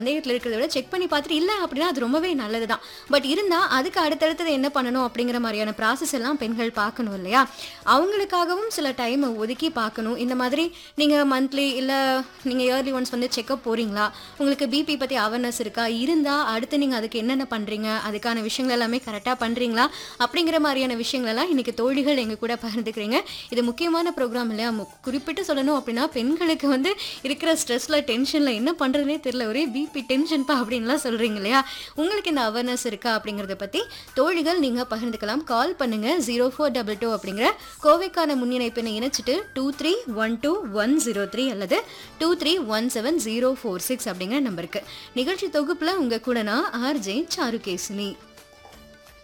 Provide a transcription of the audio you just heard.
சந்தேகத்தில் இருக்கிறத விட செக் பண்ணி பார்த்துட்டு இல்லை அப்படின்னா அது ரொம்பவே நல்லது தான் பட் இருந்தால் அதுக்கு அடுத்தடுத்தது என்ன பண்ணணும் அப்படிங்கிற மாதிரியான ப்ராசஸ் எல்லாம் பெண்கள் பார்க்கணும் இல்லையா அவங்களுக்காகவும் சில டைமை ஒதுக்கி பார்க்கணும் இந்த மாதிரி நீங்கள் மந்த்லி இல்லை நீங்கள் இயர்லி ஒன்ஸ் வந்து செக்கப் போகிறீங்களா உங்களுக்கு பிபி பற்றி அவேர்னஸ் இருக்கா இருந்தால் அடுத்து நீங்கள் அதுக்கு என்னென்ன பண்ணுறீங்க அதுக்கான விஷயங்கள் எல்லாமே கரெக்டாக பண்ணுறீங்களா அப்படிங்கிற மாதிரியான விஷயங்கள் எல்லாம் இன்னைக்கு தோழிகள் எங்கள் கூட பகிர்ந்துக்கிறீங்க இது முக்கியமான ப்ரோக்ராம் இல்லையா மு- குறிப்பிட்டு சொல்லணும் அப்படின்னா பெண்களுக்கு வந்து இருக்கிற ஸ்ட்ரெஸ்ல டென்ஷன்ல என்ன பண்றதுனே தெரியல ஒரே பிபி டென்ஷன்ப்பா அப்படின்லாம் சொல்றீங்க இல்லையா உங்களுக்கு இந்த அவேர்னஸ் இருக்கா அப்படிங்கறத பத்தி தோழிகள் நீங்க பகிர்ந்துக்கலாம் கால் பண்ணுங்க ஜீரோ ஃபோர் டபுள் டூ அப்படிங்கிற கோவைக்கான முன்னிணைப்பினை இணைச்சிட்டு two three one two one zero three அல்லது two three one seven zero four six அப்படிங்கிற நம்பருக்கு நிகழ்ச்சி தொகுப்புல உங்க கூட நான் ஆர்ஜே சாருகேசினி